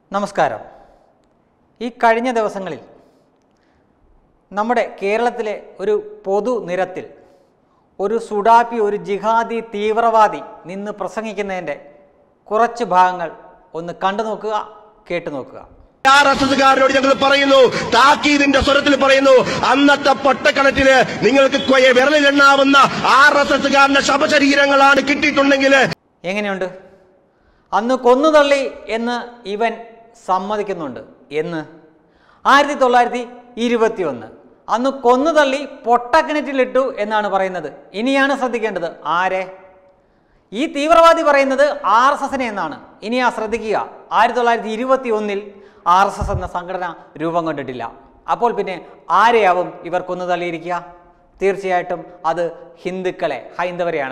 നമസ്കാരം ഈ കഴിഞ്ഞ ദിവസങ്ങളിൽ നമ്മുടെ കേരളത്തിലെ ഒരു പൊതുനിരത്തിൽ ഒരു സുഡാപ്പി ഒരു ജിഹാദി തീവ്രവാദി നിന്ന് പ്രസംഗിക്കുന്നതിൻ്റെ കുറച്ച് ഭാഗങ്ങൾ ഒന്ന് കണ്ടു നോക്കുക കേട്ടു നോക്കുക ആർ എസ് എസ്കാരനോട് ഞങ്ങൾ പറയുന്നു താക്കീതിന്റെ സ്വരത്തിൽ പറയുന്നു അന്നത്തെ പൊട്ടക്കണറ്റില് നിങ്ങൾക്ക് കൊയ- വിരലിലെണ്ണാവുന്ന ആർ എസ് എസ്കാരന്റെ ശവശരീരങ്ങളാണ് കിട്ടിയിട്ടുണ്ടെങ്കിൽ എങ്ങനെയുണ്ട് അന്ന് കൊന്നുതള്ളി എന്ന് ഇവൻ സമ്മതിക്കുന്നുണ്ട് എന്ന് ആയിരത്തി തൊള്ളായിരത്തി ഇരുപത്തി ഒന്ന് അന്ന് കൊന്നുതള്ളി പൊട്ടക്കിണറ്റിലിട്ടു എന്നാണ് പറയുന്നത് ഇനിയാണ് ശ്രദ്ധിക്കേണ്ടത് ആരെ ഈ തീവ്രവാദി പറയുന്നത് ആർ എസ് എസിനെ എന്നാണ് ഇനി ആ ശ്രദ്ധിക്കുക ആയിരത്തി തൊള്ളായിരത്തി ഇരുപത്തി ഒന്നിൽ ആർ എസ് എസ് എന്ന സംഘടന രൂപം കൊണ്ടിട്ടില്ല അപ്പോൾ പിന്നെ ആരെയാവും ഇവർ കൊന്നുതള്ളിയിരിക്കുക തീർച്ചയായിട്ടും അത് ഹിന്ദുക്കളെ ഹൈന്ദവരെയാണ്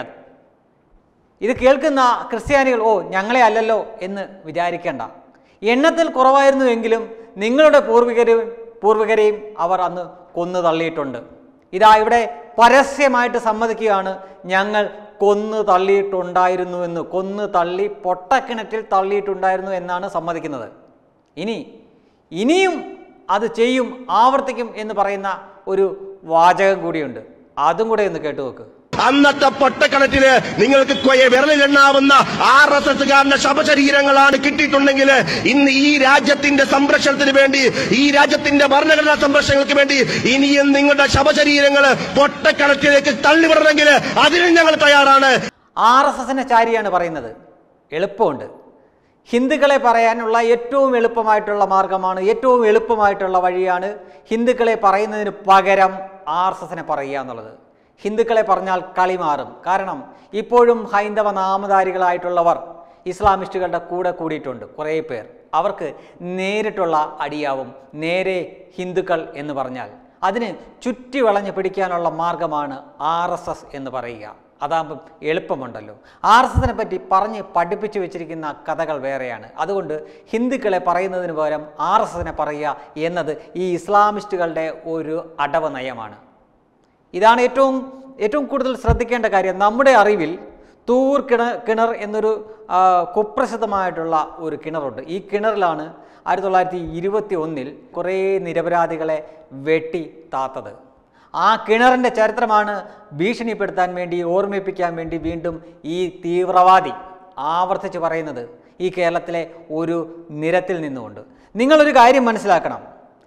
ഇത് കേൾക്കുന്ന ക്രിസ്ത്യാനികൾ ഓ ഞങ്ങളെ അല്ലല്ലോ എന്ന് വിചാരിക്കേണ്ട എണ്ണത്തിൽ കുറവായിരുന്നുവെങ്കിലും നിങ്ങളുടെ പൂർവികരും പൂർവികരെയും അവർ അന്ന് കൊന്നു തള്ളിയിട്ടുണ്ട് ഇതാ ഇവിടെ പരസ്യമായിട്ട് സമ്മതിക്കുകയാണ് ഞങ്ങൾ കൊന്നു തള്ളിയിട്ടുണ്ടായിരുന്നു എന്ന് കൊന്നു തള്ളി പൊട്ടക്കിണറ്റിൽ തള്ളിയിട്ടുണ്ടായിരുന്നു എന്നാണ് സമ്മതിക്കുന്നത് ഇനി ഇനിയും അത് ചെയ്യും ആവർത്തിക്കും എന്ന് പറയുന്ന ഒരു വാചകം കൂടിയുണ്ട് അതും കൂടെ ഒന്ന് കേട്ടു നോക്ക് അന്നത്തെ പൊട്ടക്കണറ്റില് നിങ്ങൾക്ക് കൊയ- വിരലിലെണ്ണാവുന്ന ആർ എസ് എസ്കാരന്റെ ശവശരീരങ്ങളാണ് കിട്ടിയിട്ടുണ്ടെങ്കിൽ ഇന്ന് ഈ രാജ്യത്തിന്റെ സംരക്ഷണത്തിന് വേണ്ടി ഈ രാജ്യത്തിന്റെ ഭരണഘടനാ സംരക്ഷണങ്ങൾക്ക് വേണ്ടി ഇനിയും നിങ്ങളുടെ ശവശരീരങ്ങൾ പൊട്ടക്കണറ്റിലേക്ക് തള്ളിവിടണമെങ്കിൽ അതിനും ഞങ്ങൾ തയ്യാറാണ് ആർ എസ് എസിനെ ചാരിയാണ് പറയുന്നത് എളുപ്പമുണ്ട് ഹിന്ദുക്കളെ പറയാനുള്ള ഏറ്റവും എളുപ്പമായിട്ടുള്ള മാർഗമാണ് ഏറ്റവും എളുപ്പമായിട്ടുള്ള വഴിയാണ് ഹിന്ദുക്കളെ പറയുന്നതിന് പകരം ആർ എസ് എസിനെ പറയുക എന്നുള്ളത് ഹിന്ദുക്കളെ പറഞ്ഞാൽ കളി മാറും കാരണം ഇപ്പോഴും ഹൈന്ദവ നാമധാരികളായിട്ടുള്ളവർ ഇസ്ലാമിസ്റ്റുകളുടെ കൂടെ കൂടിയിട്ടുണ്ട് കുറേ പേർ അവർക്ക് നേരിട്ടുള്ള അടിയാവും നേരെ ഹിന്ദുക്കൾ എന്ന് പറഞ്ഞാൽ അതിന് ചുറ്റി വളഞ്ഞ് പിടിക്കാനുള്ള മാർഗമാണ് ആർ എസ് എസ് എന്ന് പറയുക അതാകുമ്പം എളുപ്പമുണ്ടല്ലോ ആർ എസ് എസിനെ പറ്റി പറഞ്ഞ് പഠിപ്പിച്ചു വെച്ചിരിക്കുന്ന കഥകൾ വേറെയാണ് അതുകൊണ്ട് ഹിന്ദുക്കളെ പറയുന്നതിന് പകരം ആർ എസ് എസിനെ പറയുക എന്നത് ഈ ഇസ്ലാമിസ്റ്റുകളുടെ ഒരു അടവ് നയമാണ് ഇതാണ് ഏറ്റവും ഏറ്റവും കൂടുതൽ ശ്രദ്ധിക്കേണ്ട കാര്യം നമ്മുടെ അറിവിൽ തൂർ കിണർ കിണർ എന്നൊരു ആ, കുപ്രസിദ്ധമായിട്ടുള്ള ഒരു കിണറുണ്ട് ഈ കിണറിലാണ് ആയിരത്തി തൊള്ളായിരത്തി ഇരുപത്തി ഒന്നിൽ കുറേ നിരപരാധികളെ വെട്ടി താത്തത് ആ കിണറിൻ്റെ ചരിത്രമാണ് ഭീഷണിപ്പെടുത്താൻ വേണ്ടി ഓർമ്മിപ്പിക്കാൻ വേണ്ടി വീണ്ടും ഈ തീവ്രവാദി ആവർത്തിച്ച് പറയുന്നത് ഈ കേരളത്തിലെ ഒരു നിരത്തിൽ നിന്നുകൊണ്ട് നിങ്ങളൊരു കാര്യം മനസ്സിലാക്കണം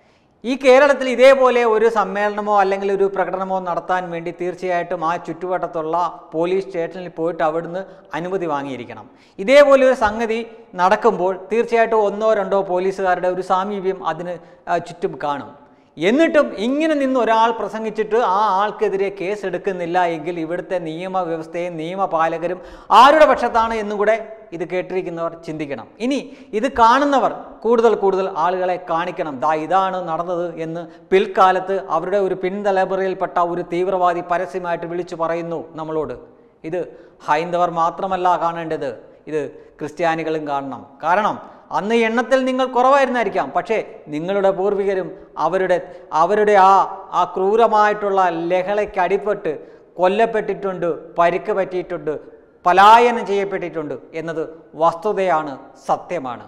ഈ കേരളത്തിൽ ഇതേപോലെ ഒരു സമ്മേളനമോ അല്ലെങ്കിൽ ഒരു പ്രകടനമോ നടത്താൻ വേണ്ടി തീർച്ചയായിട്ടും ആ ചുറ്റുവട്ടത്തുള്ള പോലീസ് സ്റ്റേഷനിൽ പോയിട്ട് അവിടുന്ന് അനുമതി വാങ്ങിയിരിക്കണം ഇതേപോലെ ഒരു സംഗതി നടക്കുമ്പോൾ തീർച്ചയായിട്ടും ഒന്നോ രണ്ടോ പോലീസുകാരുടെ ഒരു സാമീപ്യം അതിന് ആ, ചുറ്റും കാണും എന്നിട്ടും ഇങ്ങനെ നിന്ന് ഒരാൾ പ്രസംഗിച്ചിട്ട് ആ ആൾക്കെതിരെ കേസ് എടുക്കുന്നില്ല എങ്കിൽ ഇവിടുത്തെ നിയമവ്യവസ്ഥയും നിയമപാലകരും ആരുടെ പക്ഷത്താണ് എന്നും കൂടെ ഇത് കേട്ടിരിക്കുന്നവർ ചിന്തിക്കണം ഇനി ഇത് കാണുന്നവർ കൂടുതൽ കൂടുതൽ ആളുകളെ കാണിക്കണം ദാ ഇതാണ് നടന്നത് എന്ന് പിൽക്കാലത്ത് അവരുടെ ഒരു പിൻതലമുറയിൽപ്പെട്ട ഒരു തീവ്രവാദി പരസ്യമായിട്ട് വിളിച്ചു പറയുന്നു നമ്മളോട് ഇത് ഹൈന്ദവർ മാത്രമല്ല കാണേണ്ടത് ഇത് ക്രിസ്ത്യാനികളും കാണണം കാരണം അന്ന് എണ്ണത്തിൽ നിങ്ങൾ കുറവായിരുന്നായിരിക്കാം പക്ഷേ നിങ്ങളുടെ പൂർവികരും അവരുടെ അവരുടെ ആ ആ ക്രൂരമായിട്ടുള്ള ലഹളയ്ക്ക് അടിപ്പെട്ട് കൊല്ലപ്പെട്ടിട്ടുണ്ട് പരിക്ക് പറ്റിയിട്ടുണ്ട് പലായനം ചെയ്യപ്പെട്ടിട്ടുണ്ട് എന്നത് വസ്തുതയാണ് സത്യമാണ്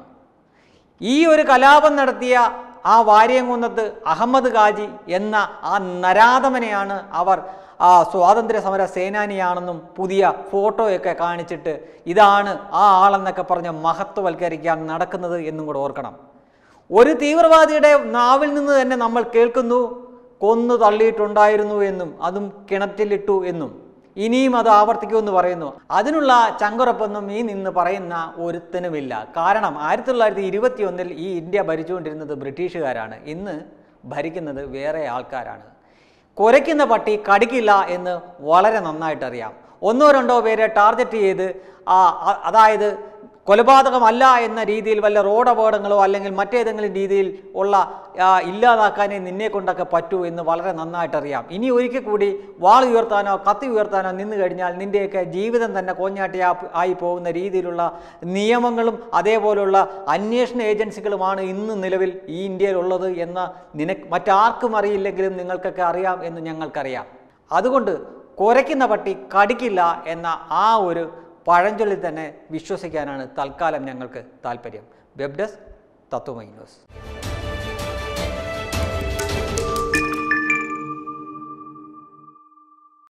ഈ ഒരു കലാപം നടത്തിയ ആ വാര്യംകുന്നത്ത് അഹമ്മദ് ഖാജി എന്ന ആ നരാധമനെയാണ് അവർ ആ സ്വാതന്ത്ര്യ സമര സേനാനിയാണെന്നും പുതിയ ഫോട്ടോയൊക്കെ കാണിച്ചിട്ട് ഇതാണ് ആ ആളെന്നൊക്കെ പറഞ്ഞ് മഹത്വവൽക്കരിക്കാൻ നടക്കുന്നത് എന്നും കൂടെ ഓർക്കണം ഒരു തീവ്രവാദിയുടെ നാവിൽ നിന്ന് തന്നെ നമ്മൾ കേൾക്കുന്നു കൊന്നു തള്ളിയിട്ടുണ്ടായിരുന്നു എന്നും അതും കിണറ്റിലിട്ടു എന്നും ഇനിയും അത് ആവർത്തിക്കുമെന്ന് പറയുന്നു അതിനുള്ള ചങ്കുറപ്പൊന്നും ഈ നിന്ന് പറയുന്ന ഒരുത്തനുമില്ല കാരണം ആയിരത്തി തൊള്ളായിരത്തി ഇരുപത്തി ഒന്നിൽ ഈ ഇന്ത്യ ഭരിച്ചുകൊണ്ടിരുന്നത് ബ്രിട്ടീഷുകാരാണ് ഇന്ന് ഭരിക്കുന്നത് വേറെ ആൾക്കാരാണ് കുരയ്ക്കുന്ന പട്ടി കടിക്കില്ല എന്ന് വളരെ നന്നായിട്ടറിയാം ഒന്നോ രണ്ടോ പേരെ ടാർഗറ്റ് ചെയ്ത് ആ അ- അതായത് കൊലപാതകമല്ല എന്ന രീതിയിൽ വല്ല റോഡ് അപകടങ്ങളോ അല്ലെങ്കിൽ മറ്റേതെങ്കിലും രീതിയിൽ ഉള്ള ആ, ഇല്ലാതാക്കാനേ നിന്നെ കൊണ്ടൊക്കെ പറ്റൂ എന്ന് വളരെ നന്നായിട്ടറിയാം ഇനി ഒരിക്കൽ കൂടി വാൾ ഉയർത്താനോ കത്തി ഉയർത്താനോ നിന്ന് കഴിഞ്ഞാൽ നിൻ്റെയൊക്കെ ജീവിതം തന്നെ കോഞ്ഞാട്ടി ആ- ആയി പോകുന്ന രീതിയിലുള്ള നിയമങ്ങളും അതേപോലുള്ള അന്വേഷണ ഏജൻസികളുമാണ് ഇന്ന് നിലവിൽ ഈ ഇന്ത്യയിലുള്ളത് എന്ന് നിനക്ക് മറ്റാർക്കും അറിയില്ലെങ്കിലും നിങ്ങൾക്കൊക്കെ അറിയാം എന്ന് ഞങ്ങൾക്കറിയാം അതുകൊണ്ട് കുരയ്ക്കുന്ന പട്ടി കടിക്കില്ല എന്ന ആ ഒരു പഴഞ്ചൊല്ലിൽ തന്നെ വിശ്വസിക്കാനാണ് തൽക്കാലം ഞങ്ങൾക്ക് താല്പര്യം വെബ് ഡെസ്ക് തത്വമൈ ന്യൂസ്